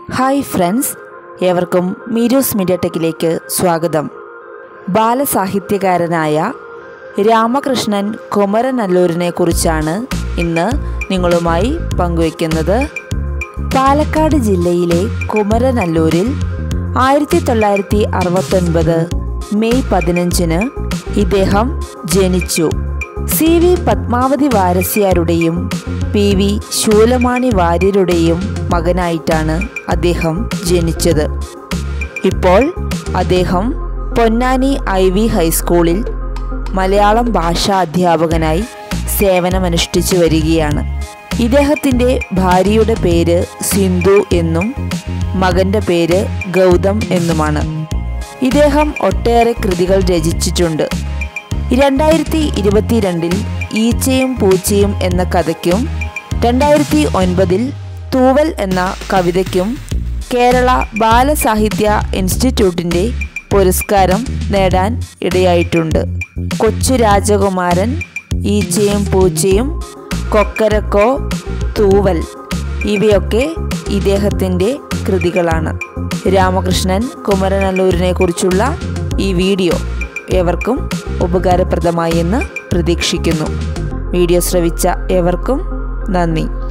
hi friends ഏവർക്കും മീരൂസ് media ടെക്കിലേക്ക് സ്വാഗതം ബാലസാഹിത്യകാരനായ രാമകൃഷ്ണൻ കുമരനല്ലൂരിനെ കുറിച്ചാണ് ഇന്ന് നിങ്ങളുമായി പങ്കുവയ്ക്കുന്നത് പാലക്കാട് ജില്ലയിലെ കുമരനല്ലൂരിൽ ആയിരത്തി തൊള്ളായിരത്തി അറുപത്തൊൻപത് മെയ് പതിനഞ്ചിന് ഇദ്ദേഹം ജനിച്ചു സി വി പത്മാവതി വാരസ്യാരുടെയും പി വി ശൂലമാണി വാര്യരുടെയും മകനായിട്ടാണ് അദ്ദേഹം ജനിച്ചത് ഇപ്പോൾ അദ്ദേഹം പൊന്നാനി ഐ വി ഹൈസ്കൂളിൽ മലയാളം ഭാഷാ അധ്യാപകനായി സേവനമനുഷ്ഠിച്ചു വരികയാണ് ഇദ്ദേഹത്തിൻ്റെ ഭാര്യയുടെ പേര് സിന്ധു എന്നും മകൻ്റെ പേര് ഗൗതം എന്നുമാണ് ഇദ്ദേഹം ഒട്ടേറെ കൃതികൾ രചിച്ചിട്ടുണ്ട് രണ്ടായിരത്തി ഇരുപത്തിരണ്ടിൽ ഈച്ചയും പൂച്ചയും എന്ന കഥയ്ക്കും രണ്ടായിരത്തി ഒൻപതിൽ തൂവൽ എന്ന കവിതയ്ക്കും കേരള ബാലസാഹിത്യ ഇൻസ്റ്റിറ്റ്യൂട്ടിൻ്റെ പുരസ്കാരം നേടാൻ ഇടയായിട്ടുണ്ട് കൊച്ചു രാജകുമാരൻ ഈച്ചയും പൂച്ചയും കൊക്കരക്കോ തൂവൽ ഇവയൊക്കെ ഇദ്ദേഹത്തിൻ്റെ കൃതികളാണ് രാമകൃഷ്ണൻ കുമരനല്ലൂരിനെ കുറിച്ചുള്ള ഈ വീഡിയോ ഏവർക്കും ഉപകാരപ്രദമായി എന്ന് പ്രതീക്ഷിക്കുന്നു വീഡിയോ ശ്രവിച്ച ഏവർക്കും നന്ദി